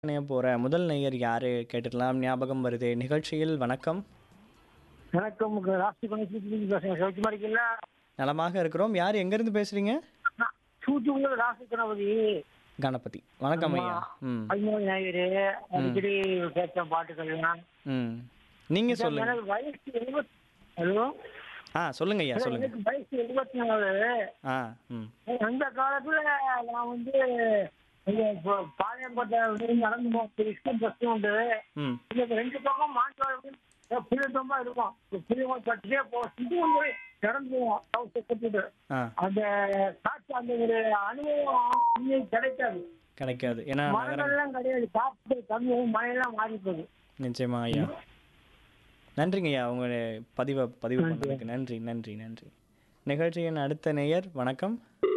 இணைய போற முதல் நேயர் யாரு கேட்டுக்கலாம் ஞாபகம் வருதே நிகழ்ச்சியில் வணக்கம் வணக்கம் ராசி கணேசன் பேசுறேன் சௌக்கியமா இருக்கீங்களா நலமாக இருக்கிறோம் யார் எங்கேருந்து பேசுறீங்க நான் தூத்துக்குடியில ராசி கணபதி கணபதி வணக்கம் ஐயா ம் பதிமூணு ஞாயிறு அடிக்கடி கேட்ட பாட்டுகள்லாம் ம் நீங்க சொல்லுங்க எனக்கு வயசு எழுபத் ஹலோ ஆ சொல்லுங்க ஐயா சொல்லுங்க எனக்கு வயசு எழுபத்தி நாலு ஆ ம் அந்த காலத்துல நான் வந்து இங்க இப்போ பாளையங்கோட்டை வந்து நடந்து போகும் இஷ்டம் பஸ் உண்டு ம் இந்த ரெண்டு பக்கம் மாட்டு புளியத்தமா இருக்கும் புளியமா பட்டுட்டே போ சிந்து வந்து நடந்து போவோம் ஹவுஸ் கட்டிட்டு ஆ அந்த காற்று அந்த ஒரு அனுபவம் இங்கே கிடைக்காது கிடைக்காது ஏன்னா நகரம் மரங்கள்லாம் கிடையாது காற்று கம்மி மழையெல்லாம் மாறி போகுது நிச்சயமா ஐயா நன்றிங்க ஐயா உங்க பதிவை பதிவு பண்ணதுக்கு நன்றி நன்றி நன்றி நிகழ்ச்சியின் அடுத்த நேயர் வணக்கம்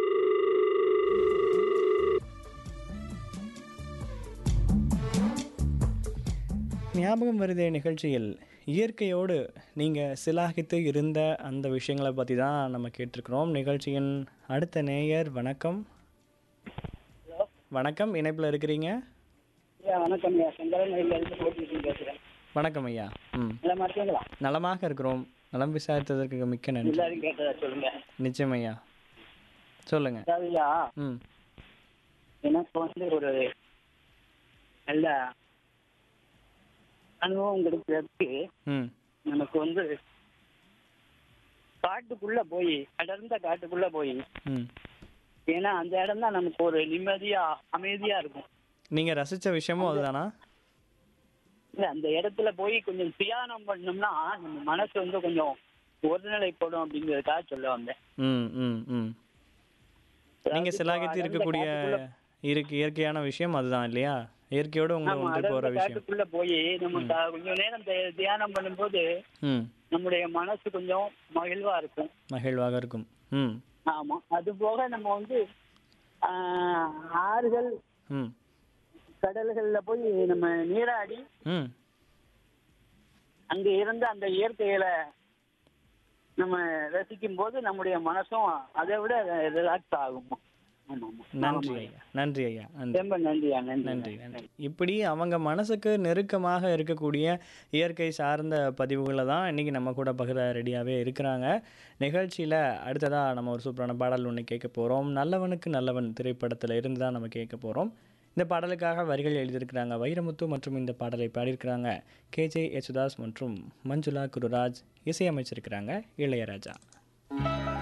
ஞாபகம் வருதே நிகழ்ச்சியில் இயற்கையோடு நீங்கள் சிலாகித்து இருந்த அந்த விஷயங்களை பற்றி தான் நம்ம கேட்டிருக்கிறோம் நிகழ்ச்சியின் அடுத்த நேயர் வணக்கம் வணக்கம் இணைப்பில் இருக்கிறீங்க ஐயா வணக்கம் ஐயா செங்கலநேரிலிருந்து போட்டிட்டு பேசுறேன் வணக்கம் ஐயா ம் நல்லா இருக்கீங்களா நலமாக இருக்கிறோம் நலம் விசாரித்ததற்கு மிக்க நன்றி எல்லாரும் கேட்டதா சொல்லுங்க நிச்சயம் ஐயா சொல்லுங்க அதாவது ஐயா ம் எனக்கு வந்து ஒரு நல்ல அனுபவம் கிடைக்கிறதுக்கு ம் நமக்கு வந்து காட்டுக்குள்ள போய் அடர்ந்த காட்டுக்குள்ள போய் ம் ஏன்னா அந்த இடம் தான் நமக்கு ஒரு நிம்மதியா அமைதியா இருக்கும் நீங்கள் ரசித்த விஷயமும் அதுதானா இல்ல அந்த இடத்துல போய் கொஞ்சம் தியானம் பண்ணோம்னா நம்ம மனசு வந்து கொஞ்சம் ஒருநிலைப்படும் அப்படிங்கறதுக்காக சொல்ல வந்தேன் ம் ம் ம் நீங்கள் சிலாகித்து இருக்கக்கூடிய இருக்கு இயற்கையான விஷயம் அதுதான் இல்லையா இயற்கையோடு உங்களை ஆமா ஒன்று போகிற அடர்ந்த விஷயம் காட்டுக்குள்ள போய் நம்ம த- கொஞ்ச நேரம் தி- தியானம் பண்ணும்போது ம் நம்முடைய மனசு கொஞ்சம் மகிழ்வா இருக்கும் மகிழ்வாக இருக்கும் ம் ஆமா அது போக நம்ம வந்து ஆஹ், ஆறுகள் ம் கடல்கள்ல போய் நம்ம நீராடி ம் அங்க இருந்து அந்த இயற்கையில நம்ம ரசிக்கும் போது நம்முடைய மனசும் அதை விட ரிலாக்ஸ் ஆகும் ஆமா ஆமா நன்றி ஐயா நன்றி ஐயா நன்றி ரொம்ப நன்றியா நன்றி நன்றி நன்றி இப்படி அவங்க மனசுக்கு நெருக்கமாக இருக்கக்கூடிய இயற்கை சார்ந்த பதிவுகளை தான் இன்றைக்கி நம்ம கூட பகிர ரெடியாகவே இருக்கிறாங்க நிகழ்ச்சியில் அடுத்ததாக நம்ம ஒரு சூப்பரான பாடல் ஒன்று கேட்க போகிறோம் நல்லவனுக்கு நல்லவன் திரைப்படத்தில் இருந்து தான் நம்ம கேட்க போகிறோம் இந்த பாடலுக்காக வரிகள் எழுதியிருக்கிறாங்க வைரமுத்து மற்றும் இந்த பாடலை பாடியிருக்கிறாங்க கேஜே யேசுதாஸ் மற்றும் மஞ்சுளா குருராஜ் இசையமைச்சிருக்கிறாங்க இளையராஜா